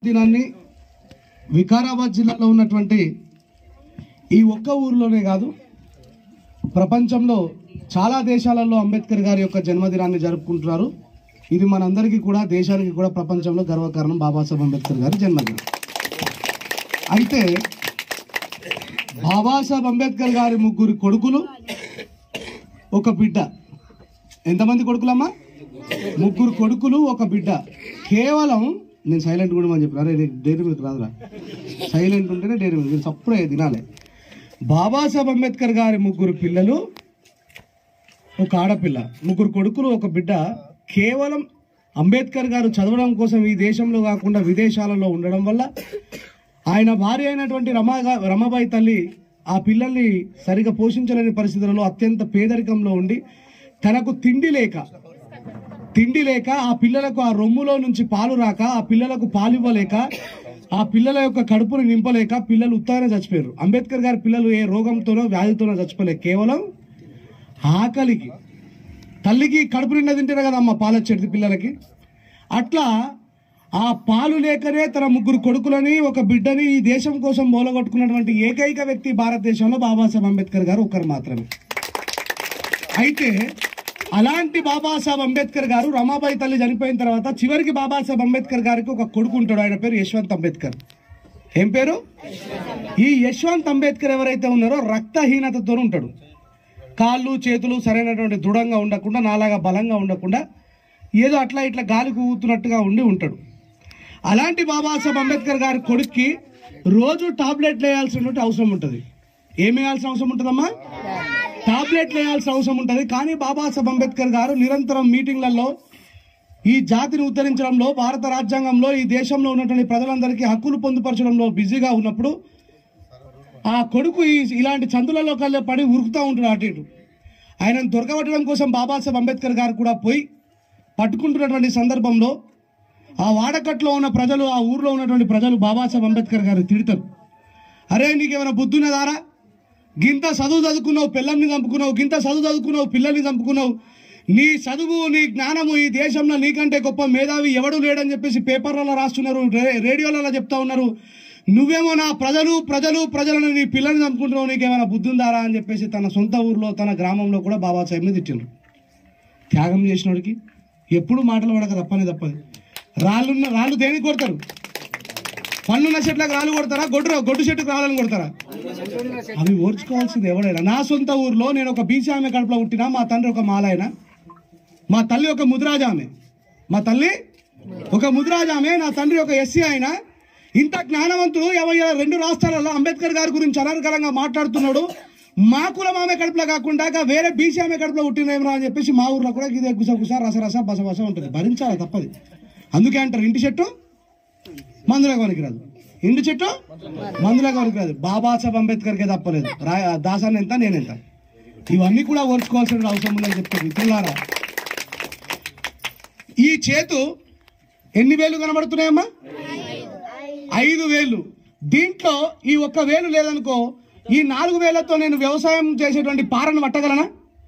దినాన్ని వికారాబాద్ జిల్లాలో ఉన్నటువంటి ఈ ఒక్క ఊరిలోనే కాదు ప్రపంచంలో చాలా దేశాలలో అంబేద్కర్ గారి యొక్క జన్మదినాన్ని జరుపుకుంటున్నారు ఇది మనందరికీ కూడా దేశానికి కూడా ప్రపంచంలో గర్వకారణం బాబాసాహెబ్ అంబేద్కర్ గారి జన్మదినం అయితే బాబాసాహెబ్ అంబేద్కర్ గారి ముగ్గురు కొడుకులు ఒక బిడ్డ ఎంతమంది కొడుకులమ్మా ముగ్గురు కొడుకులు ఒక బిడ్డ కేవలం నేను సైలెంట్ కూడా అని చెప్పిన అరే డైరీ మిల్క్ రాదురా సైలెంట్ ఉంటేనే డైరీ మిల్క్ నేను సప్పుడే తినాలి బాబాసాహెబ్ అంబేద్కర్ గారి ముగ్గురు పిల్లలు ఒక ఆడపిల్ల ముగ్గురు కొడుకులు ఒక బిడ్డ కేవలం అంబేద్కర్ గారు చదవడం కోసం ఈ దేశంలో కాకుండా విదేశాలలో ఉండడం వల్ల ఆయన భార్య అయినటువంటి రమా రమాబాయి తల్లి ఆ పిల్లల్ని సరిగా పోషించలేని పరిస్థితులలో అత్యంత పేదరికంలో ఉండి తనకు తిండి లేక తిండి లేక ఆ పిల్లలకు ఆ రొమ్ములో నుంచి పాలు రాక ఆ పిల్లలకు పాలు ఇవ్వలేక ఆ పిల్లల యొక్క కడుపును నింపలేక పిల్లలు ఉత్తానే చచ్చిపోయారు అంబేద్కర్ గారి పిల్లలు ఏ రోగంతోనో వ్యాధితోనో చచ్చిపోలేదు కేవలం ఆకలికి తల్లికి కడుపు నిండా తింటేనే కదా అమ్మ పాలు వచ్చేది పిల్లలకి అట్లా ఆ పాలు లేకనే తన ముగ్గురు కొడుకులని ఒక బిడ్డని ఈ దేశం కోసం మూలగొట్టుకున్నటువంటి ఏకైక వ్యక్తి భారతదేశంలో బాబాసాహెబ్ అంబేద్కర్ గారు ఒకరు మాత్రమే అయితే అలాంటి బాబాసాహెబ్ అంబేద్కర్ గారు రమాబాయి తల్లి చనిపోయిన తర్వాత చివరికి బాబాసాహెబ్ అంబేద్కర్ గారికి ఒక కొడుకు ఉంటాడు ఆయన పేరు యశ్వంత్ అంబేద్కర్ ఏం పేరు ఈ యశ్వంత్ అంబేద్కర్ ఎవరైతే ఉన్నారో రక్తహీనతతో ఉంటాడు కాళ్ళు చేతులు సరైనటువంటి దృఢంగా ఉండకుండా నాలాగా బలంగా ఉండకుండా ఏదో అట్లా ఇట్లా గాలికి ఊగుతున్నట్టుగా ఉండి ఉంటాడు అలాంటి బాబాసాహెబ్ అంబేద్కర్ గారి కొడుక్కి రోజు టాబ్లెట్లు వేయాల్సినటువంటి అవసరం ఉంటుంది ఏం వేయాల్సిన అవసరం ఉంటుందమ్మా టాబ్లెట్లు వేయాల్సిన అవసరం ఉంటుంది కానీ బాబాసాహెబ్ అంబేద్కర్ గారు నిరంతరం మీటింగ్లలో ఈ జాతిని ఉద్ధరించడంలో భారత రాజ్యాంగంలో ఈ దేశంలో ఉన్నటువంటి ప్రజలందరికీ హక్కులు పొందుపరచడంలో బిజీగా ఉన్నప్పుడు ఆ కొడుకు ఈ- ఇలాంటి చందులలో కల్లా పడి ఉరుకుతూ ఉంటాడు అటు ఇటు ఆయనను దొరకబట్టడం కోసం బాబాసాహెబ్ అంబేద్కర్ గారు కూడా పోయి పట్టుకుంటున్నటువంటి సందర్భంలో ఆ వాడకట్లో ఉన్న ప్రజలు ఆ ఊర్లో ఉన్నటువంటి ప్రజలు బాబాసాహెబ్ అంబేద్కర్ గారు తిడతారు అరే నీకేమైనా బుద్ధున్నదారా గింత చదువు చదువుకున్నావు పిల్లల్ని చంపుకున్నావు గింత చదువు చదువుకున్నావు పిల్లల్ని చంపుకున్నావు నీ చదువు నీ జ్ఞానము ఈ దేశంలో నీకంటే గొప్ప మేధావి ఎవడు లేడని చెప్పేసి పేపర్లలో రాస్తున్నారు రే- రేడియోలలో చెప్తా ఉన్నారు నువ్వేమో నా ప్రజలు ప్రజలు ప్రజలను నీ పిల్లల్ని చంపుకుంటున్నావు నీకేమైనా బుద్ధి ఉందారా అని చెప్పేసి తన సొంత ఊర్లో తన గ్రామంలో కూడా బాబాసాహెబ్ని తిట్టిండ్రు త్యాగం చేసినోడికి ఎప్పుడు మాటలు పడక తప్పని తప్పది రాళ్ళున్న రాళ్ళు దేనికి కొడతారు పన్నున్న చెట్లకు రాళ్ళు కొడతారా గొడ్డు గొడ్డు చెట్టుకు రాళ్ళని కొడతారా అవి ఓర్చుకోవాల్సింది ఎవడైనా నా సొంత ఊర్లో నేను ఒక బీసీ ఆమె కడుపులో పుట్టినా మా తండ్రి ఒక మాలాయన మా తల్లి ఒక ముద్రాజామె మా తల్లి ఒక ముద్రాజామె నా తండ్రి ఒక ఎస్సీ ఆయన ఇంత జ్ఞానవంతుడు ఎవరి రెండు రాష్ట్రాలలో అంబేద్కర్ గారి గురించి అనర్గళంగా మాట్లాడుతున్నాడు మా కులం ఆమె కడుపులో కాకుండా ఇక వేరే బీసీ ఆమె కడుపులో పుట్టినేమరా అని చెప్పేసి మా ఊర్లో కూడా ఇదే గుస గుస రస రస బస బస ఉంటుంది భరించాలి తప్పది అందుకే అంటారు ఇంటి చెట్టు మందులకు పనికిరాదు ఇంటి చెట్టు మందులకు పనికిరాదు బాబాసాహెబ్ అంబేద్కర్కే తప్పలేదు రా దాసాన్ని ఎంత నేనెంత ఇవన్నీ కూడా ఓర్చుకోవాల్సిన అవసరం ఉందని చెప్తారు మిత్రులారా ఈ చేతు ఎన్ని వేలు కనబడుతున్నాయమ్మా ఐదు వేలు దీంట్లో ఈ ఒక్క వేలు లేదనుకో ఈ నాలుగు వేలతో నేను వ్యవసాయం చేసేటువంటి పారను పట్టగలనా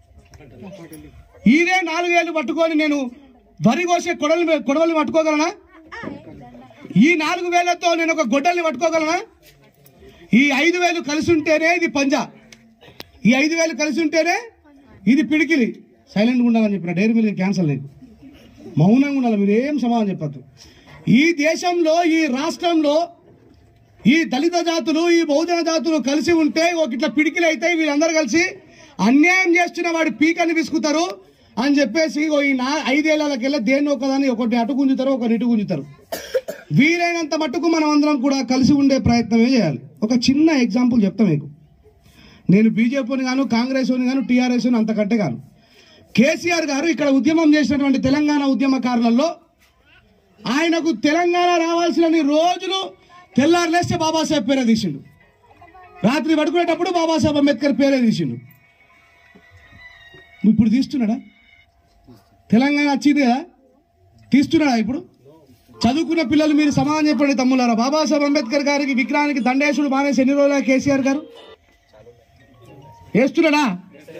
ఇదే నాలుగు వేలు పట్టుకొని నేను వరి కోసే కొడలు కొడవలు పట్టుకోగలనా ఈ నాలుగు వేలతో నేను ఒక గొడ్డల్ని పట్టుకోగలనా ఈ ఐదు వేలు కలిసి ఉంటేనే ఇది పంజా ఈ ఐదు వేలు కలిసి ఉంటేనే ఇది పిడికిలి సైలెంట్గా ఉండాలని చెప్పిన డైరీ మిల్క్ క్యాన్సల్ లేదు మౌనంగా ఉండాలి మీరు ఏం సమాధానం చెప్పద్దు ఈ దేశంలో ఈ రాష్ట్రంలో ఈ దళిత జాతులు ఈ బహుజన జాతులు కలిసి ఉంటే ఒక ఇట్లా పిడికిలు అయితే వీళ్ళందరూ కలిసి అన్యాయం చేస్తున్న వాడి పీకని విసుకుతారు అని చెప్పేసి ఓ ఈ నా ఐదేళ్లకెళ్ళి దేన్ని ఒకదాన్ని ఒకటి అటు గుంజుతారు ఒకటి ఇటు గుంజుతారు వీలైనంత మట్టుకు మనం అందరం కూడా కలిసి ఉండే ప్రయత్నమే చేయాలి ఒక చిన్న ఎగ్జాంపుల్ చెప్తా మీకు నేను బీజేపీని గాను కాంగ్రెస్ గాను టీఆర్ఎస్ అంతకంటే గాను కేసీఆర్ గారు ఇక్కడ ఉద్యమం చేసినటువంటి తెలంగాణ ఉద్యమకారులలో ఆయనకు తెలంగాణ రావాల్సిన రోజులు తెల్లారులేస్తే బాబాసాహెబ్ పేరే తీసిండు రాత్రి పడుకునేటప్పుడు బాబాసాహెబ్ అంబేద్కర్ పేరే తీసిండు ఇప్పుడు తీస్తున్నాడా తెలంగాణ వచ్చింది కదా తీస్తున్నాడా ఇప్పుడు చదువుకున్న పిల్లలు మీరు సమాధానం చెప్పండి తమ్ములారా బాబాసాహెబ్ అంబేద్కర్ గారికి విగ్రహానికి దండేశుడు మానేసి ఎన్ని రోజులు కేసీఆర్ గారు వేస్తున్నాడా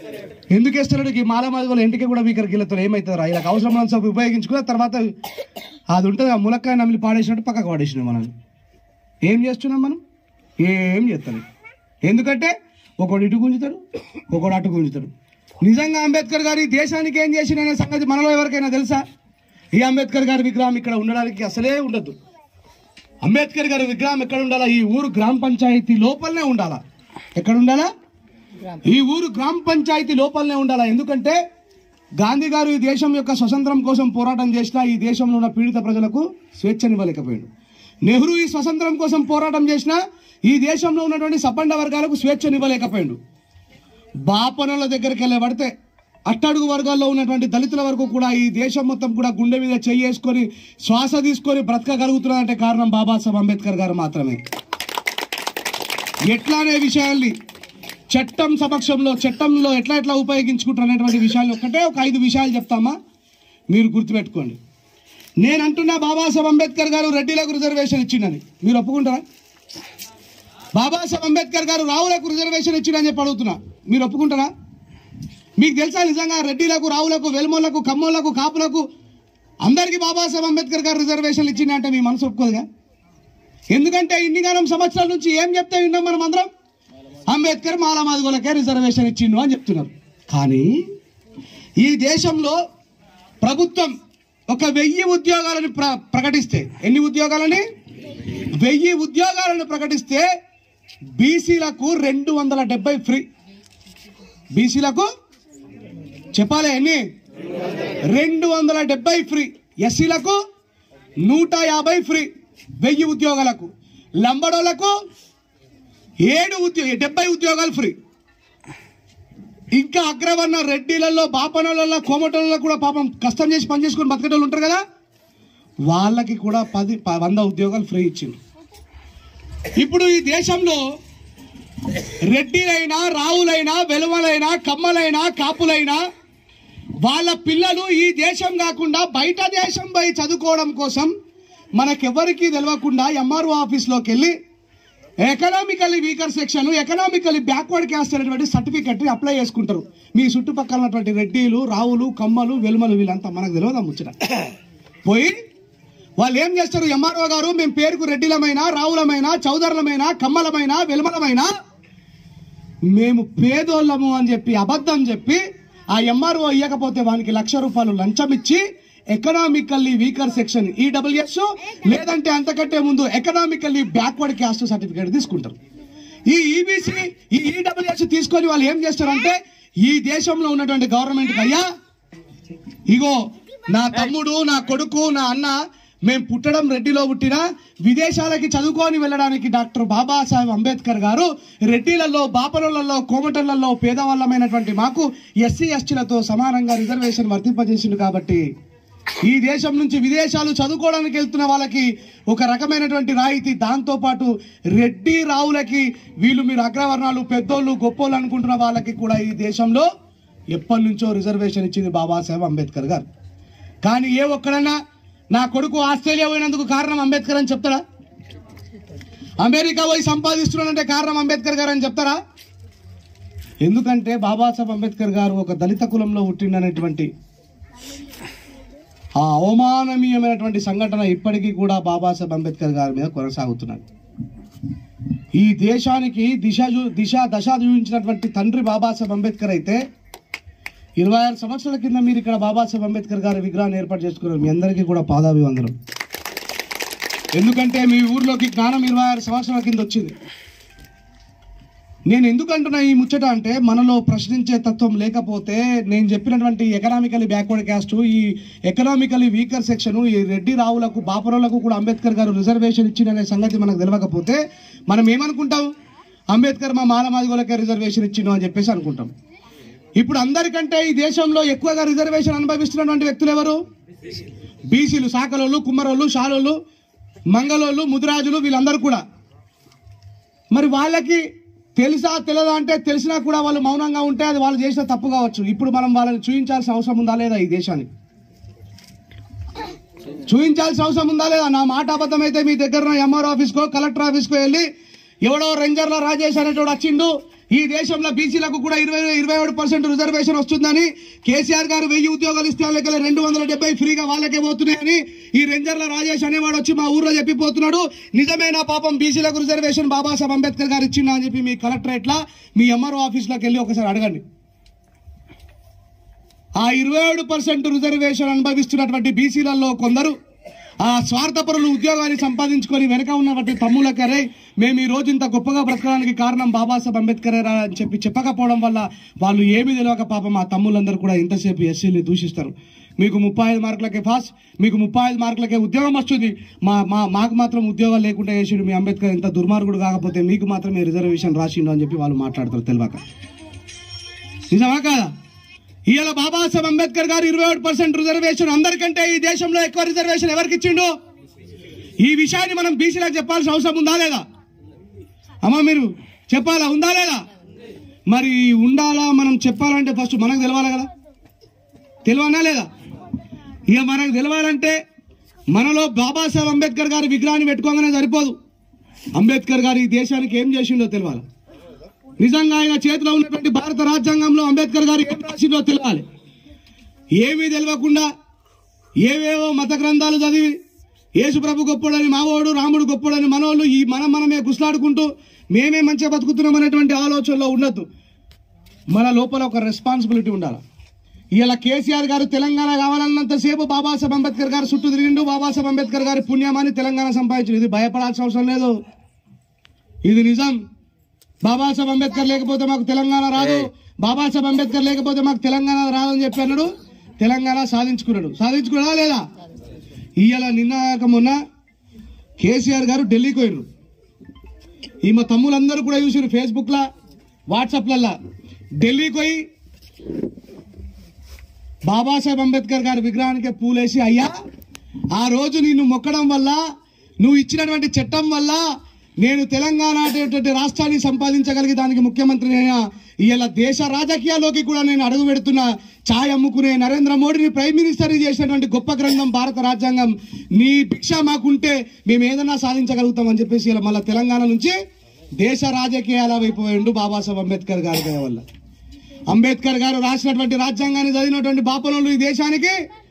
ఎందుకు వేస్తున్నాడు ఈ మాల మాదిగోళ్ళ ఇంటికి కూడా వీకర్ గిల్లతో ఏమవుతారు ఇలా అవసరం ఉన్న సబ్బు ఉపయోగించుకున్న తర్వాత అది ఉంటుంది ఆ ములక్కాయ నమిలి పాడేసినట్టు పక్కకు పాడేసినాం మనం ఏం చేస్తున్నాం మనం ఏం చేస్తాం ఎందుకంటే ఒకడు ఇటు గుంజుతాడు ఒకడు అటు గుంజుతాడు నిజంగా అంబేద్కర్ గారు ఈ దేశానికి ఏం చేసిన సంగతి మనలో ఎవరికైనా తెలుసా ఈ అంబేద్కర్ గారి విగ్రహం ఇక్కడ ఉండడానికి అసలే ఉండదు అంబేద్కర్ గారి విగ్రహం ఎక్కడ ఉండాలా ఈ ఊరు గ్రామ పంచాయతీ లోపలనే ఉండాలా ఎక్కడ ఉండాలా ఈ ఊరు గ్రామ పంచాయతీ లోపలనే ఉండాలా ఎందుకంటే గాంధీ గారు ఈ దేశం యొక్క స్వతంత్రం కోసం పోరాటం చేసిన ఈ దేశంలో ఉన్న పీడిత ప్రజలకు స్వేచ్ఛనివ్వలేకపోయాడు నెహ్రూ ఈ స్వతంత్రం కోసం పోరాటం చేసిన ఈ దేశంలో ఉన్నటువంటి సబ్బండ వర్గాలకు స్వేచ్ఛనివ్వలేకపోయాడు బాపనుల దగ్గరికి వెళ్ళి పడితే అట్టడుగు వర్గాల్లో ఉన్నటువంటి దళితుల వరకు కూడా ఈ దేశం మొత్తం కూడా గుండె మీద చెయ్యేసుకొని శ్వాస తీసుకొని బ్రతకగలుగుతున్నారంటే కారణం బాబాసాహెబ్ అంబేద్కర్ గారు మాత్రమే ఎట్లా అనే విషయాల్ని చట్టం సమక్షంలో చట్టంలో ఎట్లా ఎట్లా ఉపయోగించుకుంటారు అనేటువంటి విషయాలు ఒకటే ఒక ఐదు విషయాలు చెప్తామా మీరు గుర్తుపెట్టుకోండి నేను అంటున్నా బాబాసాహెబ్ అంబేద్కర్ గారు రెడ్డిలకు రిజర్వేషన్ ఇచ్చిండని మీరు ఒప్పుకుంటారా బాబాసాహెబ్ అంబేద్కర్ గారు రావులకు రిజర్వేషన్ ఇచ్చిండని చెప్పి అడుగుతున్నా మీరు ఒప్పుకుంటారా మీకు తెలుసా నిజంగా రెడ్డిలకు రావులకు వెల్మోళ్లకు కమ్మోళ్లకు కాపులకు అందరికీ బాబాసాహెబ్ అంబేద్కర్ గారు రిజర్వేషన్లు ఇచ్చిందంటే మీ మనసు ఒప్పుకోదుగా ఎందుకంటే ఇన్ని కాలం సంవత్సరాల నుంచి ఏం చెప్తే విన్నాం మనం అందరం అంబేద్కర్ మాల మాదిగోలకే రిజర్వేషన్ ఇచ్చిండు అని చెప్తున్నారు కానీ ఈ దేశంలో ప్రభుత్వం ఒక వెయ్యి ఉద్యోగాలను ప్ర ప్రకటిస్తే ఎన్ని ఉద్యోగాలని వెయ్యి ఉద్యోగాలను ప్రకటిస్తే బీసీలకు రెండు వందల డెబ్బై ఫ్రీ బీసీలకు చెప్పాలి ఎన్ని రెండు వందల డెబ్బై ఫ్రీ ఎస్సీలకు నూట యాభై ఫ్రీ వెయ్యి ఉద్యోగాలకు లంబడోలకు ఏడు ఉద్యోగ డెబ్బై ఉద్యోగాలు ఫ్రీ ఇంకా అగ్రవర్ణ రెడ్డిలలో బాపనలలో కోమటలలో కూడా పాపం కష్టం చేసి పని చేసుకొని బతికేటోళ్ళు ఉంటారు కదా వాళ్ళకి కూడా పది ప- వంద ఉద్యోగాలు ఫ్రీ ఇచ్చింది ఇప్పుడు ఈ దేశంలో రెడ్డిలైనా రావులైనా వెలువలైనా కమ్మలైనా కాపులైనా వాళ్ళ పిల్లలు ఈ దేశం కాకుండా బయట దేశం పోయి చదువుకోవడం కోసం మనకెవరికి తెలియకుండా ఎంఆర్ఓ ఆఫీస్లోకి వెళ్ళి economically weaker section economically backward caste అనేటువంటి సర్టిఫికెట్ అప్లై చేసుకుంటారు మీ చుట్టుపక్కల ఉన్నటువంటి రెడ్డిలు రావులు కమ్మలు వెలుమలు వీళ్ళంతా మనకు తెలియదా ముచ్చట పోయి వాళ్ళు ఏం చేస్తారు ఎంఆర్ఓ గారు మేము పేరుకు రెడ్డిలమైన రావులమైన చౌదరులమైన కమ్మలమైన వెలుమలమైన మేము పేదోళ్ళము అని చెప్పి అబద్ధం చెప్పి ఆ ఎంఆర్ఓ ఇవ్వకపోతే వానికి లక్ష రూపాయలు లంచం ఇచ్చి ఎకనామికల్లీ వీకర్ సెక్షన్ ఈడబ్ల్యూఎస్ లేదంటే అంతకంటే ముందు ఎకనామికల్లీ బ్యాక్వర్డ్ క్యాస్ట్ సర్టిఫికేట్ తీసుకుంటారు ఈ ఈబీసీ ఈ ఈడబ్ల్యూఎస్ తీసుకొని వాళ్ళు ఏం చేస్తారంటే ఈ దేశంలో ఉన్నటువంటి గవర్నమెంట్ అయ్యా ఇగో నా తమ్ముడు నా కొడుకు నా అన్న మేము పుట్టడం రెడ్డిలో పుట్టిన విదేశాలకి చదువుకొని వెళ్ళడానికి డాక్టర్ బాబాసాహెబ్ అంబేద్కర్ గారు రెడ్డిలలో బాపనులలో కోమటలలో పేదవాళ్ళమైనటువంటి మాకు ఎస్సీ ఎస్టీలతో సమానంగా రిజర్వేషన్ వర్తింపజేసిండు కాబట్టి ఈ దేశం నుంచి విదేశాలు చదువుకోవడానికి వెళ్తున్న వాళ్ళకి ఒక రకమైనటువంటి రాయితీ దాంతో పాటు రెడ్డి రావులకి వీళ్ళు మీరు అగ్రవర్ణాలు పెద్దోళ్ళు గొప్పోళ్ళు అనుకుంటున్న వాళ్ళకి కూడా ఈ దేశంలో ఎప్పటి నుంచో రిజర్వేషన్ ఇచ్చింది బాబాసాహెబ్ అంబేద్కర్ గారు కానీ ఏ ఒక్కడన్నా నా కొడుకు ఆస్ట్రేలియా పోయినందుకు కారణం అంబేద్కర్ అని చెప్తాడా అమెరికా పోయి సంపాదిస్తున్నాడంటే కారణం అంబేద్కర్ గారు అని చెప్తారా ఎందుకంటే బాబాసాహెబ్ అంబేద్కర్ గారు ఒక దళిత కులంలో పుట్టిండనేటువంటి ఆ అవమాననీయమైనటువంటి సంఘటన ఇప్పటికీ కూడా బాబాసాహెబ్ అంబేద్కర్ గారి మీద కొనసాగుతున్నది ఈ దేశానికి దిశ చూ- దిశ దశ చూపించినటువంటి తండ్రి బాబాసాహెబ్ అంబేద్కర్ అయితే ఇరవై ఆరు సంవత్సరాల కింద మీరు ఇక్కడ బాబాసాహెబ్ అంబేద్కర్ గారి విగ్రహాన్ని ఏర్పాటు చేసుకున్నారు మీ అందరికీ కూడా పాదాభివందనం ఎందుకంటే మీ ఊర్లోకి జ్ఞానం ఇరవై ఆరు సంవత్సరాల కింద వచ్చింది నేను ఎందుకు అంటున్నా ఈ ముచ్చట అంటే మనలో ప్రశ్నించే తత్వం లేకపోతే నేను చెప్పినటువంటి ఎకనామికలీ బ్యాక్వర్డ్ క్యాస్ట్ ఈ ఎకనామికలీ వీకర్ సెక్షన్ ఈ రెడ్డి రావులకు బాపరులకు కూడా అంబేద్కర్ గారు రిజర్వేషన్ ఇచ్చిందనే సంగతి మనకు తెలియకపోతే మనం ఏమనుకుంటాం అంబేద్కర్ మా మాలమాదిగోలకే రిజర్వేషన్ ఇచ్చిండు అని చెప్పేసి అనుకుంటాం ఇప్పుడు అందరికంటే ఈ దేశంలో ఎక్కువగా రిజర్వేషన్ అనుభవిస్తున్నటువంటి వ్యక్తులు ఎవరు బీసీలు సాకలోళ్ళు కుమ్మరోళ్ళు షాలోళ్ళు మంగళోళ్ళు ముదిరాజులు వీళ్ళందరూ కూడా మరి వాళ్ళకి తెలుసా తెలియదా అంటే తెలిసినా కూడా వాళ్ళు మౌనంగా ఉంటే అది వాళ్ళు చేసిన తప్పు కావచ్చు ఇప్పుడు మనం వాళ్ళని చూపించాల్సిన అవసరం ఉందా లేదా ఈ దేశానికి చూపించాల్సిన అవసరం ఉందా లేదా నా మాట అబద్ధం అయితే మీ దగ్గర ఎంఆర్ ఆఫీస్కో కలెక్టర్ ఆఫీస్కో వెళ్ళి ఎవడో రేంజర్ల రాజేష్ అనేటోడు వచ్చిండు ఈ దేశంలో బీసీలకు కూడా ఇరవై ఇరవై ఏడు పర్సెంట్ రిజర్వేషన్ వస్తుందని కేసీఆర్ గారు వెయ్యి ఉద్యోగాలు ఇస్తే వాళ్ళకి రెండు వందల డెబ్బై ఫ్రీగా వాళ్ళకే పోతున్నాయని ఈ రెంజర్ల రాజేష్ అనేవాడు వచ్చి మా ఊర్లో చెప్పిపోతున్నాడు నిజమేనా పాపం బీసీలకు రిజర్వేషన్ బాబాసాహెబ్ అంబేద్కర్ గారు ఇచ్చిందా అని చెప్పి మీ కలెక్టరేట్లా మీ ఎంఆర్ఓ ఆఫీస్లోకి వెళ్ళి ఒకసారి అడగండి ఆ ఇరవై ఏడు పర్సెంట్ రిజర్వేషన్ అనుభవిస్తున్నటువంటి బీసీలలో కొందరు ఆ స్వార్థపరులు ఉద్యోగాన్ని సంపాదించుకొని వెనక ఉన్నటువంటి తమ్ములకరే మేము ఈ రోజు ఇంత గొప్పగా బ్రతకడానికి కారణం బాబాసాహెబ్ అంబేద్కర్ రా అని చెప్పి చెప్పకపోవడం వల్ల వాళ్ళు ఏమీ తెలియక పాపం ఆ తమ్ములందరూ కూడా ఇంతసేపు ఎస్సీని దూషిస్తారు మీకు ముప్పై ఐదు మార్కులకే పాస్ మీకు ముప్పై ఐదు మార్కులకే ఉద్యోగం వస్తుంది మా మా మాకు మాత్రం ఉద్యోగాలు లేకుండా చేసిండు మీ అంబేద్కర్ ఇంత దుర్మార్గుడు కాకపోతే మీకు మాత్రమే రిజర్వేషన్ రాసిండు అని చెప్పి వాళ్ళు మాట్లాడతారు తెలియక నిజమా కాదా ఇవాళ బాబాసాహెబ్ అంబేద్కర్ గారు ఇరవై ఏడు పర్సెంట్ రిజర్వేషన్ అందరికంటే ఈ దేశంలో ఎక్కువ రిజర్వేషన్ ఎవరికి ఇచ్చిండు ఈ విషయాన్ని మనం బీసీలకు చెప్పాల్సిన అవసరం ఉందా లేదా అమ్మా మీరు చెప్పాలా ఉందా లేదా మరి ఉండాలా మనం చెప్పాలంటే ఫస్ట్ మనకు తెలవాలి కదా తెలియనా లేదా ఇక మనకు తెలవాలంటే మనలో బాబాసాహెబ్ అంబేద్కర్ గారి విగ్రహాన్ని పెట్టుకోగానే సరిపోదు అంబేద్కర్ గారు ఈ దేశానికి ఏం చేసిండో తెలియాలి నిజంగా ఆయన చేతిలో ఉన్నటువంటి భారత రాజ్యాంగంలో అంబేద్కర్ గారు ఏం రాసిందో తెలియాలి ఏమీ తెలియకుండా ఏవేవో మత గ్రంథాలు చదివి యేసుప్రభు గొప్పడని మావోడు రాముడు గొప్పడని మనోళ్ళు ఈ మనం మనమే గుslaడుకుంటూ మేమే మంచిగా బతుకుతున్నాం అనేటువంటి ఆలోచనలో ఉండొద్దు మన లోపల ఒక రెస్పాన్సిబిలిటీ ఉండాలి ఇలా కేసీఆర్ గారు తెలంగాణ కావాలన్నంతసేపు బాబాసాహెబ్ అంబేద్కర్ గారు చుట్టూ తిరిగిండు బాబాసాహెబ్ అంబేద్కర్ గారి పుణ్యమాని తెలంగాణ సంపాదించింది ఇది భయపడాల్సిన అవసరం లేదు ఇది నిజం బాబాసాహెబ్ అంబేద్కర్ లేకపోతే మాకు తెలంగాణ రాదు బాబాసాహెబ్ అంబేద్కర్ లేకపోతే మాకు తెలంగాణ రాదని చెప్పి అన్నాడు తెలంగాణ సాధించుకున్నాడు సాధించుకున్నా లేదా ఇవాళ నిన్న మొన్న కేసీఆర్ గారు ఢిల్లీకి పోయినారు ఈమె తమ్ములందరూ కూడా చూసారు ఫేస్బుక్లా వాట్సాప్లల్లా ఢిల్లీకి పోయి బాబాసాహెబ్ అంబేద్కర్ గారి విగ్రహానికి పూలేసి అయ్యా ఆ రోజు నిన్ను మొక్కడం వల్ల నువ్వు ఇచ్చినటువంటి చట్టం వల్ల నేను తెలంగాణ అనేటువంటి రాష్ట్రాన్ని సంపాదించగలిగి దానికి ముఖ్యమంత్రి అయినా ఇలా దేశ రాజకీయాల్లోకి కూడా నేను అడుగు పెడుతున్నా ఛాయ్ అమ్ముకునే నరేంద్ర మోడీని ప్రైమ్ మినిస్టర్ చేసినటువంటి గొప్ప గ్రంథం భారత రాజ్యాంగం నీ భిక్ష మాకుంటే మేము ఏదైనా సాధించగలుగుతాం అని చెప్పేసి ఇలా మళ్ళీ తెలంగాణ నుంచి దేశ రాజకీయాల వైపు పోయిండు బాబాసాహెబ్ అంబేద్కర్ గారి దయ వల్ల అంబేద్కర్ గారు రాసినటువంటి రాజ్యాంగాన్ని చదివినటువంటి బాపనోళ్ళు ఈ దేశానికి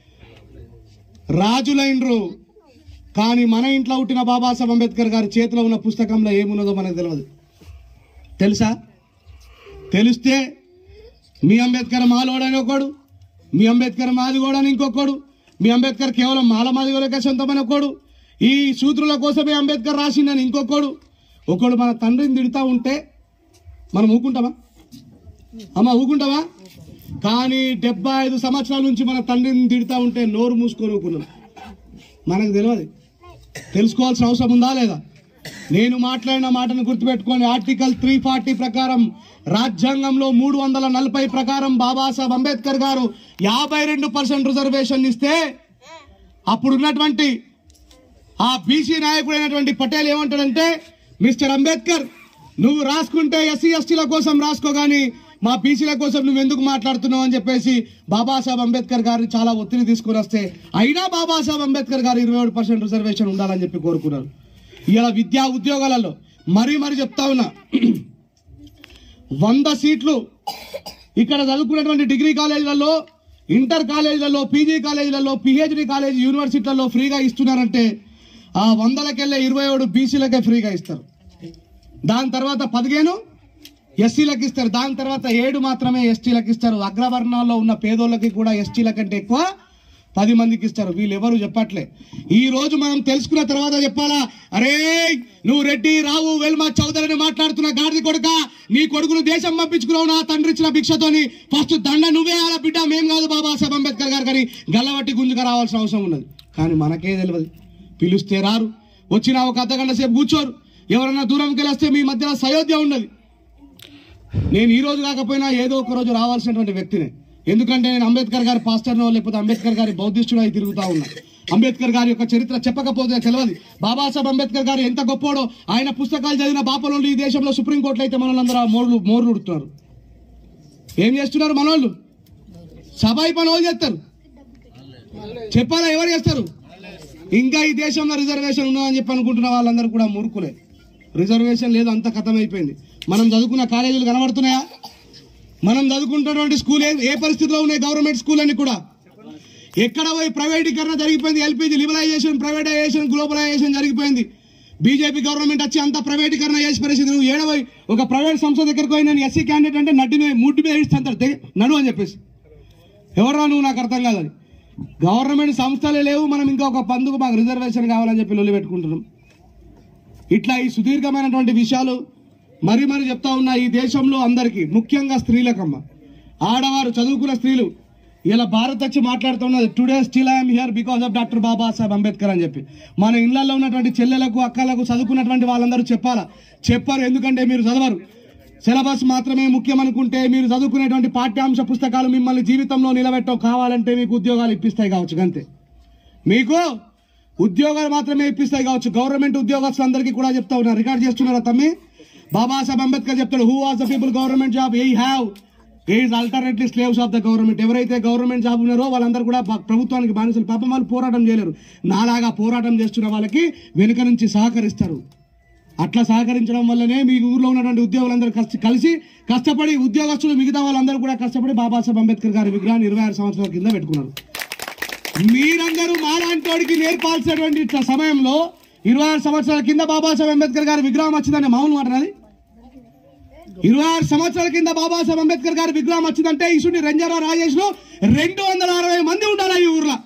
రాజులైనరు కానీ మన ఇంట్లో పుట్టిన బాబాసాహెబ్ అంబేద్కర్ గారి చేతిలో ఉన్న పుస్తకంలో ఏమున్నదో మనకు తెలియదు తెలుసా తెలిస్తే మీ అంబేద్కర్ మాలోడని ఒకడు మీ అంబేద్కర్ మాదిగోడని ఇంకొకడు మీ అంబేద్కర్ కేవలం మాల మాదిగోలకే సొంతమైన ఒకడు ఈ సూత్రుల కోసమే అంబేద్కర్ రాసిండని ఇంకొకడు ఒకడు మన తండ్రిని తిడతా ఉంటే మనం ఊకుంటామా అమ్మ ఊకుంటావా కానీ డెబ్బై ఐదు సంవత్సరాల నుంచి మన తండ్రిని తిడతా ఉంటే నోరు మూసుకొని ఊకున్నాం మనకు తెలియదు తెలుసుకోవాల్సిన అవసరం ఉందా లేదా నేను మాట్లాడిన మాటను గుర్తుపెట్టుకోండి ఆర్టికల్ త్రీ ఫార్టీ ప్రకారం రాజ్యాంగంలో మూడు వందల నలభై ప్రకారం బాబాసాహెబ్ అంబేద్కర్ గారు యాభై రెండు పర్సెంట్ రిజర్వేషన్ ఇస్తే అప్పుడు ఉన్నటువంటి ఆ బీసీ నాయకుడైనటువంటి పటేల్ ఏమంటాడంటే మిస్టర్ అంబేద్కర్ నువ్వు రాసుకుంటే ఎస్సీ ఎస్టీల కోసం రాసుకో గాని మా బీసీల కోసం నువ్వు ఎందుకు మాట్లాడుతున్నావు అని చెప్పేసి బాబాసాహెబ్ అంబేద్కర్ గారిని చాలా ఒత్తిడి తీసుకుని వస్తే అయినా బాబాసాహెబ్ అంబేద్కర్ గారు ఇరవై ఏడు పర్సెంట్ రిజర్వేషన్ ఉండాలని చెప్పి కోరుకున్నారు ఇలా విద్యా ఉద్యోగాలలో మరీ మరీ చెప్తా ఉన్నా వంద సీట్లు ఇక్కడ చదువుకున్నటువంటి డిగ్రీ కాలేజీలలో ఇంటర్ కాలేజీలలో పీజీ కాలేజీలలో పిహెచ్డి కాలేజీ యూనివర్సిటీలలో ఫ్రీగా ఇస్తున్నారంటే ఆ వందలకెళ్ళే ఇరవై ఏడు బీసీలకే ఫ్రీగా ఇస్తారు దాని తర్వాత పదిహేను ఎస్సీలకు ఇస్తారు దాని తర్వాత ఏడు మాత్రమే ఎస్టీలకు ఇస్తారు అగ్రవర్ణాల్లో ఉన్న పేదోళ్ళకి కూడా ఎస్టీల కంటే ఎక్కువ పది మందికి ఇస్తారు వీళ్ళు ఎవరు చెప్పట్లే ఈ రోజు మనం తెలుసుకున్న తర్వాత చెప్పాలా అరే నువ్వు రెడ్డి రావు వెల్మా చౌదరిని మాట్లాడుతున్న గాడిది కొడుక నీ కొడుకును దేశం పంపించుకున్నావు నా తండ్రి ఇచ్చిన భిక్షతోని ఫస్ట్ దండ నువ్వే ఆల బిడ్డ మేం కాదు బాబాసాహెబ్ అంబేద్కర్ గారు కానీ గల్లబట్టి గుంజుక రావాల్సిన అవసరం ఉన్నది కానీ మనకే తెలియదు పిలిస్తే రారు వచ్చిన ఒక అర్ధగంట సేపు కూర్చోరు ఎవరన్నా దూరంకి వెళ్ళొస్తే మీ మధ్యలో సయోధ్య ఉన్నది నేను ఈ రోజు కాకపోయినా ఏదో ఒక రోజు రావాల్సినటువంటి వ్యక్తినే ఎందుకంటే నేను అంబేద్కర్ గారి పాస్టర్నో లేకపోతే అంబేద్కర్ గారి బౌద్ధిస్టుడు అయి తిరుగుతా ఉన్నా అంబేద్కర్ గారి యొక్క చరిత్ర చెప్పకపోతే తెలియదు బాబాసాహెబ్ అంబేద్కర్ గారు ఎంత గొప్పోడో ఆయన పుస్తకాలు చదివిన బాపలోళ్ళు ఈ దేశంలో సుప్రీంకోర్టులో అయితే మనోళ్ళందరూ మోర్లు మోర్లు ఉడుతున్నారు ఏం చేస్తున్నారు మనోళ్ళు సభాయి పని వాళ్ళు చేస్తారు చెప్పాలా ఎవరు చేస్తారు ఇంకా ఈ దేశంలో రిజర్వేషన్ ఉన్నదని చెప్పి అనుకుంటున్న వాళ్ళందరూ కూడా మూర్ఖులే రిజర్వేషన్ లేదు అంత కథం అయిపోయింది మనం చదువుకున్న కాలేజీలు కనబడుతున్నాయా మనం చదువుకుంటున్నటువంటి స్కూల్ ఏ ఏ పరిస్థితిలో ఉన్నాయి గవర్నమెంట్ స్కూల్ అన్ని కూడా ఎక్కడ పోయి ప్రైవేటీకరణ జరిగిపోయింది ఎల్పిజి లిబరలైజేషన్ ప్రైవేటైజేషన్ గ్లోబలైజేషన్ జరిగిపోయింది బీజేపీ గవర్నమెంట్ వచ్చి అంతా ప్రైవేటీకరణ చేసి పరిస్థితి నువ్వు ఏడవై ఒక ప్రైవేట్ సంస్థ దగ్గరకు పోయి నేను ఎస్సీ క్యాండిడేట్ అంటే నడ్డి మీద ముడ్డు మీద ఇస్తాను నడు అని చెప్పేసి ఎవరా నువ్వు నాకు అర్థం కాదని గవర్నమెంట్ సంస్థలే లేవు మనం ఇంకా ఒక పందుకు మాకు రిజర్వేషన్ కావాలని చెప్పి లొల్లి పెట్టుకుంటున్నాం ఇట్లా ఈ సుదీర్ఘమైనటువంటి విషయాలు మరి మరి చెప్తా ఉన్నా ఈ దేశంలో అందరికీ ముఖ్యంగా స్త్రీలకమ్మ ఆడవారు చదువుకున్న స్త్రీలు ఇలా భారత్ వచ్చి మాట్లాడుతున్నది today still I'm here because of doctor Babasaheb Ambedkar అని చెప్పి మన ఇళ్లలో ఉన్నటువంటి చెల్లెలకు అక్కలకు చదువుకున్నటువంటి వాళ్ళందరూ చెప్పాలా చెప్పారు ఎందుకంటే మీరు చదవరు సిలబస్ మాత్రమే ముఖ్యం అనుకుంటే మీరు చదువుకునేటువంటి పాఠ్యాంశ పుస్తకాలు మిమ్మల్ని జీవితంలో నిలబెట్టవు కావాలంటే మీకు ఉద్యోగాలు ఇప్పిస్తాయి కావచ్చు అంతే మీకు ఉద్యోగాలు మాత్రమే ఇప్పిస్తాయి కావచ్చు గవర్నమెంట్ ఉద్యోగస్తులందరికీ కూడా చెప్తా ఉన్నారు రికార్డ్ చేస్తున్నారా తమ్మి బాబాసాహెబ్ అంబేద్కర్ చెప్తాడు who was the people government job a have is alternately slaves of the government ఎవరైతే గవర్నమెంట్ జాబ్ ఉన్నారో వాళ్ళందరూ కూడా బ- ప్రభుత్వానికి బానిసలు పాపం వాళ్ళు పోరాటం చేయలేరు నాలాగా పోరాటం చేస్తున్న వాళ్ళకి వెనుక నుంచి సహకరిస్తారు అట్లా సహకరించడం వల్లనే మీ ఊర్లో ఉన్నటువంటి ఉద్యోగులందరూ కష్ట కలిసి కష్టపడి ఉద్యోగస్తులు మిగతా వాళ్ళందరూ కూడా కష్టపడి బాబాసాహెబ్ అంబేద్కర్ గారి విగ్రహాన్ని ఇరవై ఆరు సంవత్సరాల కింద పెట్టుకున్నారు మీరందరూ మాలాంటోడికి నేర్పాల్సినటువంటి ఇట్లా సమయంలో ఇరవై ఆరు సంవత్సరాల కింద బాబాసాహెబ్ అంబేద్కర్ గారి విగ్రహం వచ్చిందని మామూలు మాట అది ఇరవై ఆరు సంవత్సరాల కింద బాబాసాహెబ్ అంబేద్కర్ గారి విగ్రహం వచ్చిందంటే ఇసుని రంజారావు రాజేష్ లో రెండు వందల అరవై మంది ఉండాలి ఈ ఊర్లో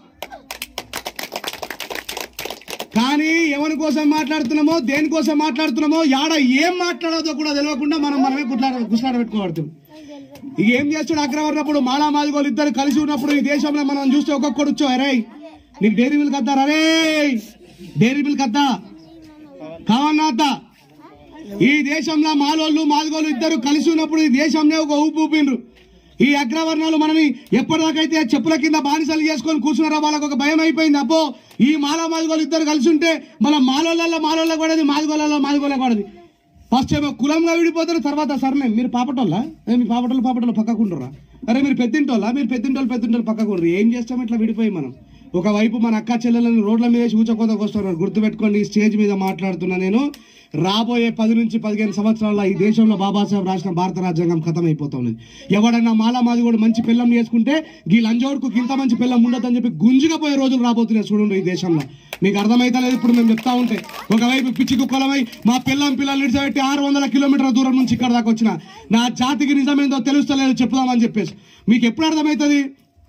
కానీ ఎవరి కోసం మాట్లాడుతున్నామో దేనికోసం మాట్లాడుతున్నామో యాడ ఏం మాట్లాడదో కూడా తెలియకుండా మనం మనమే గుట్లాడ గుట్లాడ పెట్టుకోబడుతుంది ఇక ఏం చేస్తాడు అగ్రవర్ణప్పుడు మాలా మాదిగోలు ఇద్దరు కలిసి ఉన్నప్పుడు ఈ దేశంలో మనం చూస్తే ఒక్కొక్కడు వచ్చో అరే నీకు డైరీ మిల్క్ వద్దారా అరే డైరీ మిల్క్ వద్దా కావన్నా వద్దా ఈ దేశంలో మాలోళ్ళు మాదిగోళ్ళు ఇద్దరు కలిసి ఉన్నప్పుడు ఈ దేశంలో ఒక ఊపు ఊపిండ్రు ఈ అగ్రవర్ణాలు మనని ఎప్పటిదాకైతే చెప్పుల కింద బానిసలు చేసుకొని కూర్చున్నారో వాళ్ళకు ఒక భయం అయిపోయింది అబ్బో ఈ మాలా మాదిగోళ్ళు ఇద్దరు కలిసి ఉంటే మన మాలోళ్ళల్లో మాలోళ్ళకి పడది మాదిగోళ్ళలో మాదిగోళ్ళకి పడది ఫస్ట్ ఏమో కులంగా విడిపోతారు తర్వాత సరేనే మీరు పాపటోళ్ళా ఏ మీ పాపటోళ్ళు పాపటోళ్ళు పక్కకుంటారా అరే మీరు పెద్దింటోళ్ళా మీరు పెద్దింటోళ్ళు పెద్దింటోళ్ళు పక్కకుంటారు ఏం చేస్తాం ఇట్లా విడిపోయి మనం ఒకవైపు మన అక్క చెల్లెలను రోడ్ల మీద ఊచకోతకు వస్తున్నారు గుర్తుపెట్టుకోండి ఈ స్టేజ్ మీద మాట్లాడుతున్నా నేను రాబోయే పది నుంచి పదిహేను సంవత్సరాల ఈ దేశంలో బాబాసాహెబ్ రాసిన భారత రాజ్యాంగం ఖతం అయిపోతుంది ఎవడన్నా మాలా మాది కూడా మంచి పిల్లం చేసుకుంటే ఈ లంజోడుకు ఇంత మంచి పిల్లం ఉండదని చెప్పి గుంజుగా పోయే రోజులు రాబోతున్నాయి చూడండి ఈ దేశంలో మీకు అర్థమైతే లేదు ఇప్పుడు మేము చెప్తా ఉంటే ఒకవైపు పిచ్చి కుక్కలమై మా పిల్లం పిల్లలు నిడిచిపెట్టి ఆరు వందల కిలోమీటర్ల దూరం నుంచి ఇక్కడ దాకా వచ్చిన నా జాతికి నిజమేందో తెలుస్తలేదు చెప్పుదామని చెప్పేసి మీకు ఎప్పుడు అర్థమవుతుంది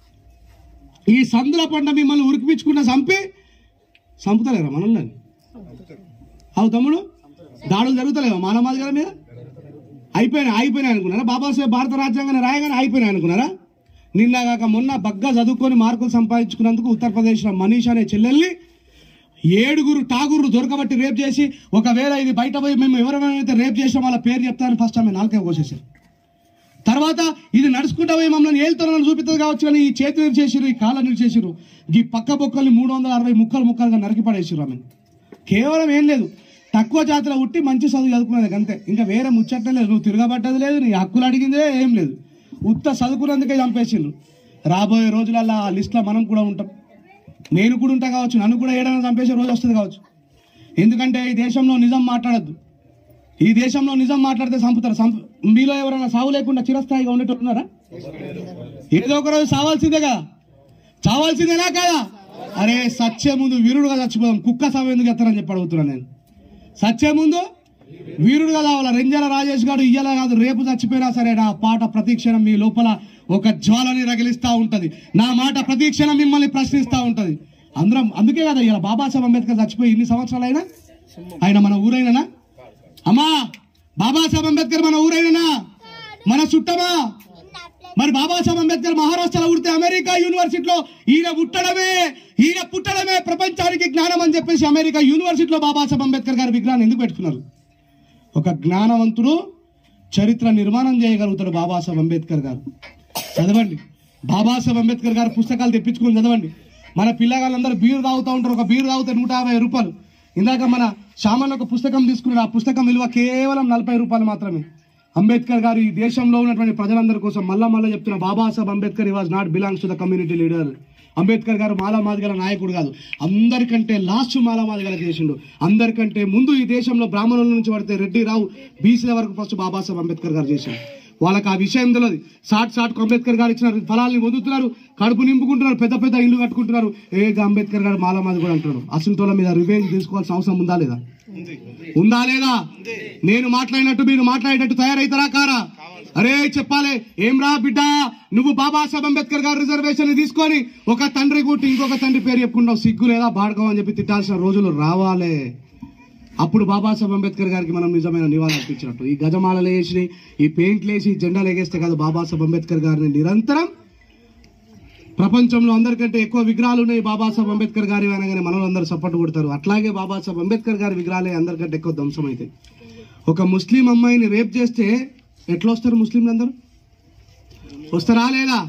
ఈ సందుల పంట మిమ్మల్ని ఉరికిపించుకున్న చంపి చంపుతలేరా మనల్ని అవు తమ్ముడు దాడులు జరుగుతలేవా మానవాది గారి మీద అయిపోయినాయి అయిపోయినాయి అనుకున్నారా బాబాసాహెబ్ భారత రాజ్యాంగాన్ని రాయగానే అయిపోయినాయి అనుకున్నారా నిన్న కాక మొన్న బగ్గా చదువుకొని మార్కులు సంపాదించుకున్నందుకు ఉత్తరప్రదేశ్లో మనీష్ అనే చెల్లెల్ని ఏడుగురు టాగురు దొరకబట్టి రేప్ చేసి ఒకవేళ ఇది బయట పోయి మేము ఎవరెవరైతే రేప్ చేసాం వాళ్ళ పేరు చెప్తారని ఫస్ట్ ఆమె నాలుకే కోసేసారు తర్వాత ఇది నడుచుకుంటా పోయి మమ్మల్ని ఏళ్తారని చూపిస్తుంది కావచ్చు కానీ ఈ చేతి చేసిరు ఈ కాళ్ళ చేసిరు ఈ పక్క బొక్కల్ని మూడు వందల అరవై ముక్కలు ముక్కలుగా నరికి పడేసిరు ఆమె కేవలం ఏం లేదు తక్కువ జాతిలో ఉట్టి మంచి చదువు చదువుకునేది అంతే ఇంకా వేరే ముచ్చట్లే లేదు నువ్వు తిరగబట్టది లేదు నీ హక్కులు అడిగిందే ఏం లేదు ఉత్త చదువుకున్నందుకే చంపేసిండ్రు రాబోయే రోజులలో ఆ లిస్ట్లో మనం కూడా ఉంటాం నేను కూడా ఉంటా కావచ్చు నన్ను కూడా ఏడైనా చంపేసే రోజు వస్తుంది కావచ్చు ఎందుకంటే ఈ దేశంలో నిజం మాట్లాడద్దు ఈ దేశంలో నిజం మాట్లాడితే చంపుతారు చంపు మీలో ఎవరైనా సావు లేకుండా చిరస్థాయిగా ఉండేటోళ్ళు ఉన్నారా ఏదో ఒక రోజు సావాల్సిందే కదా చావాల్సిందేనా కాదా అరే సత్య ముందు వీరుడుగా చచ్చిపోదాం కుక్క సావు ఎందుకు ఎత్తారని చెప్పి అడుగుతున్నాను నేను సత్య ముందు వీరుడుగా కావాలా రెంజల రాజేష్ గారు ఇయ్యాల కాదు రేపు చచ్చిపోయినా సరే నా పాట ప్రతిక్షణం మీ లోపల ఒక జ్వాలని రగిలిస్తా ఉంటది నా మాట ప్రతిక్షణం మిమ్మల్ని ప్రశ్నిస్తా ఉంటది అందరం అందుకే కదా ఇలా బాబాసాహెబ్ అంబేద్కర్ చచ్చిపోయి ఇన్ని సంవత్సరాలైనా ఆయన మన ఊరైనా అమ్మా బాబాసాహెబ్ అంబేద్కర్ మన ఊరైనా మన చుట్టమా మరి బాబాసాహెబ్ అంబేద్కర్ మహారాష్ట్రలో ఉడితే అమెరికా యూనివర్సిటీలో ఈయన పుట్టడమే ఈయన పుట్టడమే ప్రపంచానికి జ్ఞానం అని చెప్పేసి అమెరికా యూనివర్సిటీలో బాబాసాహెబ్ అంబేద్కర్ గారి విగ్రహాన్ని ఎందుకు పెట్టుకున్నారు ఒక జ్ఞానవంతుడు చరిత్ర నిర్మాణం చేయగలుగుతాడు బాబాసాహెబ్ అంబేద్కర్ గారు చదవండి బాబాసాహెబ్ అంబేద్కర్ గారు పుస్తకాలు తెప్పించుకొని చదవండి మన పిల్లగాళ్ళందరూ బీరు తాగుతూ ఉంటారు ఒక బీరు తాగితే నూట యాభై రూపాయలు ఇందాక మన సామాన్య ఒక పుస్తకం తీసుకున్నాడు ఆ పుస్తకం విలువ కేవలం నలభై రూపాయలు మాత్రమే అంబేద్కర్ గారు ఈ దేశంలో ఉన్నటువంటి ప్రజలందరి కోసం మళ్ళా మళ్ళా చెప్తున్న Babasaheb Ambedkar he was not belongs to the community leader Ambedkar garu మాలామాదిగల నాయకుడు కాదు అందరికంటే లాస్ట్ మాలామాదిగల చేసిండు అందరికంటే ముందు ఈ దేశంలో బ్రాహ్మణుల నుంచి పడితే రెడ్డి రావు బీసీల వరకు ఫస్ట్ బాబాసాహెబ్ అంబేద్కర్ గారు చేసిండు వాళ్ళకి ఆ విషయం తెలియదు సాట్ సాట్ అంబేద్కర్ గారు ఇచ్చిన ఫలాల్ని వదులుతున్నారు కడుపు నింపుకుంటున్నారు పెద్ద పెద్ద ఇల్లు కట్టుకుంటున్నారు ఏ అంబేద్కర్ గారు మాలామాది కూడా అంటున్నారు అసంటోళ్ళ మీద రివెంజ్ తీసుకోవాల్సిన అవసరం ఉందా లేదా ఉందా లేదా నేను మాట్లాడినట్టు మీరు మాట్లాడేటట్టు తయారైతారా కారా అరే చెప్పాలి ఏం రా బిడ్డ నువ్వు బాబాసాహెబ్ అంబేద్కర్ గారు రిజర్వేషన్ తీసుకొని ఒక తండ్రి గుట్టి ఇంకొక తండ్రి పేరు చెప్పుకున్నావు సిగ్గు లేదా బాడకం అని చెప్పి తిట్టాల్సిన రోజులు రావాలే అప్పుడు బాబాసాహెబ్ అంబేద్కర్ గారికి మనం నిజమైన నివాళి అర్పించినట్టు ఈ గజమాలలు వేసి ఈ పెయింట్లు వేసి జెండాలు ఎగేస్తే కాదు బాబాసాహెబ్ అంబేద్కర్ గారిని నిరంతరం ప్రపంచంలో అందరికంటే ఎక్కువ విగ్రహాలు ఉన్నాయి బాబాసాహెబ్ అంబేద్కర్ గారి అనగానే మనలో అందరూ సపోర్ట్ కొడతారు అట్లాగే బాబాసాహెబ్ అంబేద్కర్ గారి విగ్రహాలే అందరికంటే ఎక్కువ ధ్వంసం అవుతాయి ఒక ముస్లిం అమ్మాయిని రేప్ చేస్తే ఎట్లా వస్తారు ముస్లింలు అందరూ వస్తారా లేదా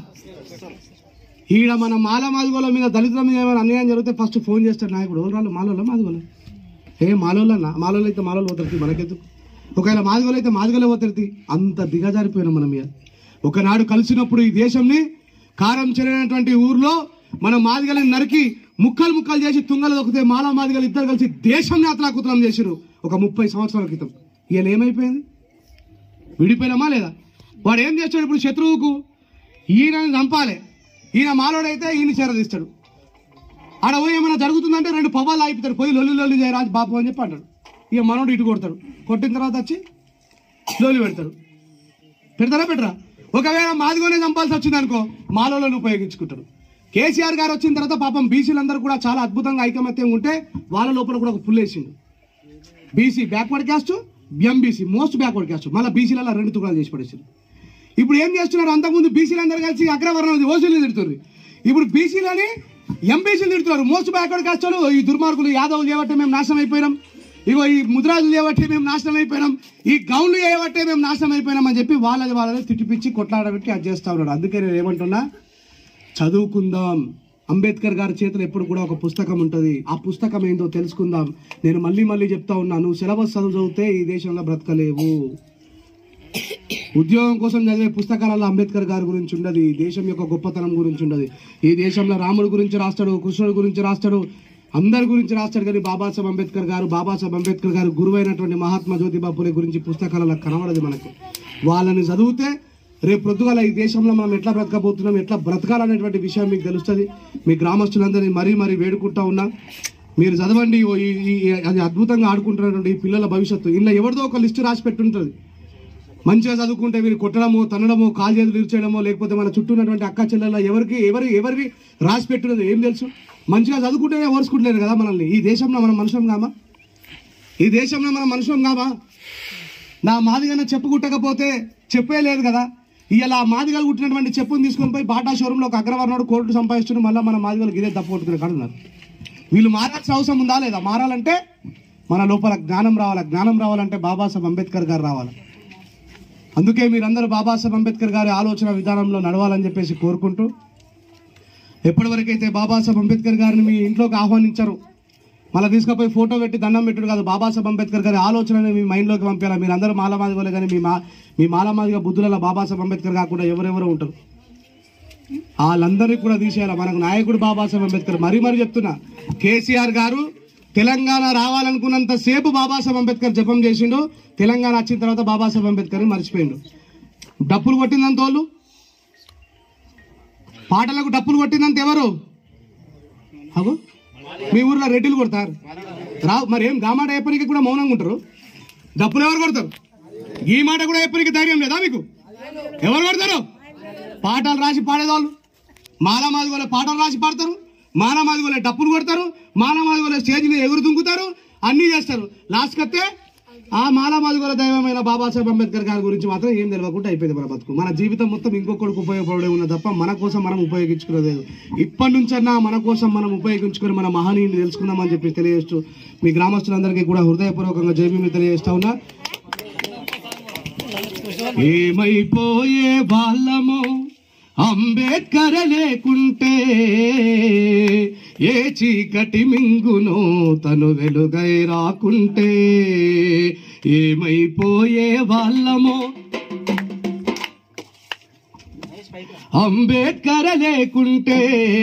ఈడ మన మాల మాదిగోల మీద దళితుల మీద ఏమైనా అన్యాయం జరిగితే ఫస్ట్ ఫోన్ చేస్తాడు నాయకుడు ఎవరు రాళ్ళు మాలోళ్ళ మాదిగోళ్ళ ఏ మాలోళ్ళ మాలోళ్ళు అయితే మాలోళ్ళు పోతారు మనకెందుకు ఒకవేళ మాదిగోలు అయితే మాదిగోలే పోతారు అంత దిగజారిపోయినాం మన మీద ఒకనాడు కలిసినప్పుడు ఈ దేశంని కారం చెరిగినటువంటి ఊర్లో మన మాదిగలని నరికి ముక్కలు ముక్కలు చేసి తుంగలు దొక్కితే మాలా మాదిగలు ఇద్దరు కలిసి దేశంని అతలాకుతలం చేసిరు ఒక ముప్పై సంవత్సరాల క్రితం ఈయన ఏమైపోయింది విడిపోయినామా లేదా వాడు ఏం చేస్తాడు ఇప్పుడు శత్రువుకు ఈయనని చంపాలి ఈయన మాలోడైతే ఈయన చేరదీస్తాడు ఆడ పోయి ఏమైనా జరుగుతుందంటే రెండు పవ్వాలు ఆగిపోతాడు పోయి లొల్లి లొల్లి చేయరాజు బాబు అని చెప్పి అంటాడు ఇక మనోడు ఇటు కొడతాడు కొట్టిన తర్వాత వచ్చి లొల్లి పెడతాడు పెడతారా పెట్టరా ఒకవేళ మాదిగోనే చంపాల్సి వచ్చింది అనుకో మాలోలను ఉపయోగించుకుంటారు కేసీఆర్ గారు వచ్చిన తర్వాత పాపం బీసీలందరూ కూడా చాలా అద్భుతంగా ఐకమత్యం ఉంటే వాళ్ళ లోపల కూడా ఒక పుల్ వేసిండు BC backward caste MBC most backward caste మళ్ళీ బీసీలలో రెండు తుకాలు చేసి పడేసారు ఇప్పుడు ఏం చేస్తున్నారు అంతకుముందు బీసీలు అందరూ కలిసి అగ్రవర్ణం ఓసీలు తిడుతున్నారు ఇప్పుడు బీసీలని ఎంబీసీలు తిడుతున్నారు మోస్ట్ బ్యాక్వర్డ్ క్యాస్ట్ వాళ్ళు ఈ దుర్మార్గులు యాదవులు చేయబట్టే మేము నాశనం అయిపోయినాం ఇగో ఈ ముద్రాజులు చేయబట్టే మేము నాశనం అయిపోయినాం ఈ గౌన్లు చేయబట్టే మేము నాశనం అయిపోయినాం అని చెప్పి వాళ్ళది వాళ్ళని తిట్టిపిచ్చి కొట్లాడబెట్టి అది చేస్తా ఉన్నాడు అందుకే నేను ఏమంటున్నా చదువుకుందాం అంబేద్కర్ గారి చేతిలో ఎప్పుడు కూడా ఒక పుస్తకం ఉంటుంది ఆ పుస్తకం ఏంటో తెలుసుకుందాం నేను మళ్ళీ మళ్ళీ చెప్తా ఉన్నాను సిలబస్ చదువు చదివితే ఈ దేశంలో బ్రతకలేవు ఉద్యోగం కోసం చదివే పుస్తకాలలో అంబేద్కర్ గారి గురించి ఉండదు ఈ దేశం యొక్క గొప్పతనం గురించి ఉండదు ఈ దేశంలో రాముడి గురించి రాస్తాడు కృష్ణుడి గురించి రాస్తాడు అందరి గురించి రాస్తాడు కానీ బాబాసాహెబ్ అంబేద్కర్ గారు బాబాసాహెబ్ అంబేద్కర్ గారు గురువైనటువంటి మహాత్మా జ్యోతిబా పూలే గురించి పుస్తకాలలో కనబడదు మనకు వాళ్ళని చదివితే రేపు పొద్దుగాల ఈ దేశంలో మనం ఎట్లా బ్రతకబోతున్నాం ఎట్లా బ్రతకాలనేటువంటి విషయం మీకు తెలుస్తుంది మీ గ్రామస్తులందరినీ మరీ మరీ వేడుకుంటా ఉన్నా మీరు చదవండి ఓ ఈ- ఈ- ఈ- అది అద్భుతంగా ఆడుకుంటున్నటువంటి ఈ పిల్లల భవిష్యత్తు ఇలా ఎవరిదో ఒక లిస్టు రాసి పెట్టుంటుంది మంచిగా చదువుకుంటే వీరు కొట్టడమో తన్నడమో కాలు చేతులు ఇరిచేయడమో లేకపోతే మన చుట్టూ ఉన్నటువంటి అక్క చెల్లెల ఎవరికి ఎవరి ఎవరికి రాసి పెట్టున్నది ఏం తెలుసు మంచిగా చదువుకుంటేనే ఓర్చుకుంటలేరు కదా మనల్ని ఈ దేశంలో మనం మనుషులం కామా ఈ దేశంలో మనం మనుషులం కామా నా మాదిగన చెప్పు కుట్టకపోతే చెప్పే లేదు కదా ఇలా మాదిగలు కుట్టినటువంటి చెప్పుని తీసుకొని పోయి బాటా షోరూంలో ఒక అగ్రవర్ణుడు కోర్టు సంపాదిస్తున్నాడు మళ్ళీ మన మాదిగలకు ఇదే తప్పు కొట్టుకునే కాడున్నారు వీళ్ళు మారాల్సిన అవసరం ఉందా లేదా మారాలంటే మన లోపల జ్ఞానం రావాలి జ్ఞానం రావాలంటే బాబాసాహెబ్ అంబేద్కర్ గారు రావాలి అందుకే మీరందరూ బాబాసాహెబ్ అంబేద్కర్ గారి ఆలోచన విధానంలో నడవాలని చెప్పేసి కోరుకుంటూ ఎప్పటివరకైతే బాబాసాహెబ్ అంబేద్కర్ గారిని మీ ఇంట్లోకి ఆహ్వానించారు మళ్ళీ తీసుకుపోయి ఫోటో పెట్టి దండం పెట్టుడు కాదు బాబాసాహెబ్ అంబేద్కర్ గారి ఆలోచనని మీ మైండ్లోకి పంపారా మీరు అందరూ మాలమాది వల్ల కానీ మీ మా మీ మాలమాదిగా బుద్ధులలో బాబాసాహెబ్ అంబేద్కర్ కాకుండా ఎవరెవరో ఉంటారు వాళ్ళందరినీ కూడా తీసేయాలి మనకు నాయకుడు బాబాసాహెబ్ అంబేద్కర్ మరీ మరీ చెప్తున్నా కేసీఆర్ గారు తెలంగాణ రావాలనుకున్నంత సేపు బాబాసాహెబ్ అంబేద్కర్ జపం చేసిండు తెలంగాణ వచ్చిన తర్వాత బాబాసాహెబ్ అంబేద్కర్ మర్చిపోయిండు డప్పులు కొట్టిందంత వాళ్ళు పాటలకు డప్పులు కొట్టిందంత ఎవరు అగో మీ ఊర్లో రెడ్డిలు కొడతారు రావు మరి ఏం గా మాట చెప్పడానికి కూడా మౌనంగా ఉంటారు డప్పులు ఎవరు కొడతారు ఈ మాట కూడా చెప్పడానికి ధైర్యం లేదా మీకు ఎవరు కొడతారు పాటలు రాసి పాడేవాళ్ళు మాలామాదిగోలే పాటలు రాసి పాడతారు మాలామాదిగోలే డప్పులు కొడతారు మాలామాదిగోలే స్టేజ్ మీద ఎగురు దుంకుతారు అన్నీ చేస్తారు లాస్ట్ కత్తే ఆ మాలామాదిగోల దైవమైన బాబాసాహెబ్ అంబేద్కర్ గారి గురించి మాత్రం ఏం తెలియకుండా అయిపోయింది మన బతుకు మన జీవితం మొత్తం ఇంకొకరికి ఉపయోగపడే ఉన్న తప్ప మన కోసం మనం ఉపయోగించుకోలేదు ఇప్పటి నుంచన్నా మన కోసం మనం ఉపయోగించుకొని మన మహనీయుని తెలుసుకుందామని చెప్పి తెలియజేస్తూ మీ గ్రామస్తులందరికీ కూడా హృదయపూర్వకంగా జైబీమి తెలియజేస్తా ఉన్నా ఏమైపోయే వాళ్ళము అంబేద్కర్ లేకుంటే ఏ చీకటి మింగునో తను వెలుగై రాకుంటే ఏమైపోయే వాళ్ళము అంబేద్కర్ లేకుంటే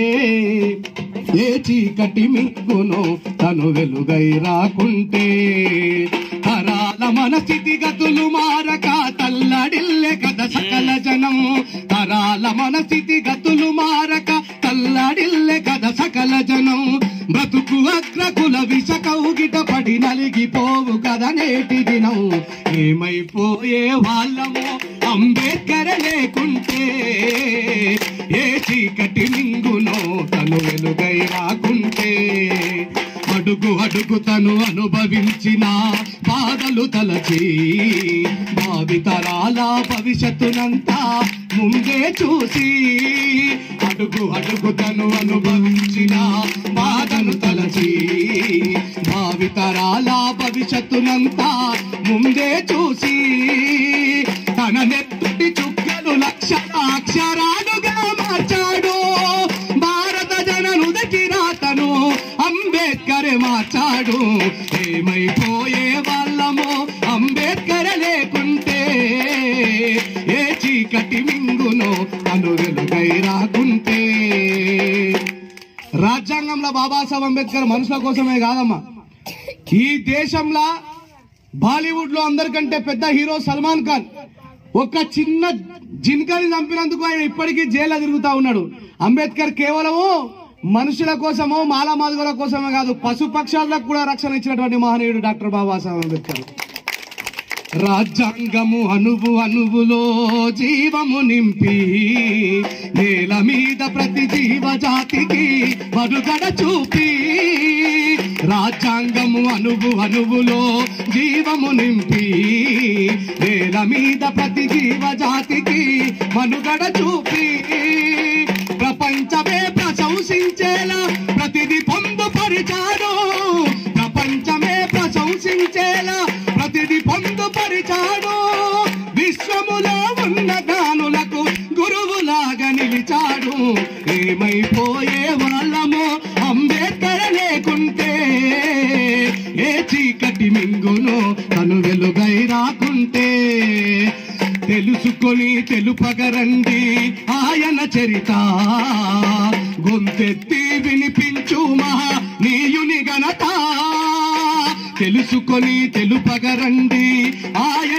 ఏ చీకటి మిక్కునో తను వెలుగై రాకుంటే తరాల మన స్థితిగతులు మారక తల్లడిల్లే కథ సకల జనం తరాల మన స్థితిగతులు మారక తల్లడిల్లే కథ సకల జనం బ్రతుకు అగ్రకుల విష కౌగిట పడి నలిగిపోవు కదా నేటి దినం ఏమైపోయే వాళ్ళమో అంబేద్కర్ లేకుంటే ఏ చీకటి మింగునో తను వెలుగై రాకుంటే అడుగు అడుగు తను అనుభవించిన బాధలు తలచి భావితరాల భవిష్యత్తునంతా ముందే చూసి అడుగు అడుగు తను అనుభవించిన బాధను తలచి భావితరాల భవిష్యత్తునంతా ముందే చూసి తన నెత్తుటి చుక్కలు లక్షల అక్షరాలుగా మార్చాడు భారత జననుదకి రాతను అంబేద్కర్ మార్చాడు ఏమైపోయే వాళ్ళమో అంబేద్కర్ లేకుంటే ఏ చీకటి మింగునో తను వెలుగై రాకుంటే రాజ్యాంగంలో బాబాసాహెబ్ అంబేద్కర్ మనుషుల కోసమే కాదమ్మా ఈ దేశంలో బాలీవుడ్ లో అందరికంటే పెద్ద హీరో సల్మాన్ ఖాన్ ఒక చిన్న జిన్కని చంపినందుకు ఆయన ఇప్పటికీ జైల్లో తిరుగుతా ఉన్నాడు అంబేద్కర్ కేవలము మనుషుల కోసమో మాలా మాదుగుల కోసమే కాదు పశు పక్షాలకు కూడా రక్షణ ఇచ్చినటువంటి మహనీయుడు డాక్టర్ బాబాసాహెబ్ అంబేద్కర్ రాజ్యాంగము అనువు అనువులో జీవము నింపి నేల మీద ప్రతి జీవ జాతికి మనుగడ చూపి రాజ్యాంగము అనువు అనువులో జీవము నింపి నేల మీద ప్రతి జీవ జాతికి మనుగడ చూపి ప్రపంచమే ప్రశంసించేలా ప్రతిది పొందుపరిచాడు ప్రపంచమే ప్రశంసించేలా ప్రతిది పొందుపరిచాడు విశ్వములో ఉన్న గానులకు గురువులాగా నిలిచాడు ఏమైపోయే వాళ్ళమో అంబేద్కర్ లేకుంటే ఏ చీకటి మింగునో తను వెలుగై రాకుంటే తెలుసుకొని తెలుపగరండి ఆయన చరిత గొంతెత్తి వినిపించు మహా నీయుని ఘనత తెలుసుకొని తెలుపగరండి ఆయన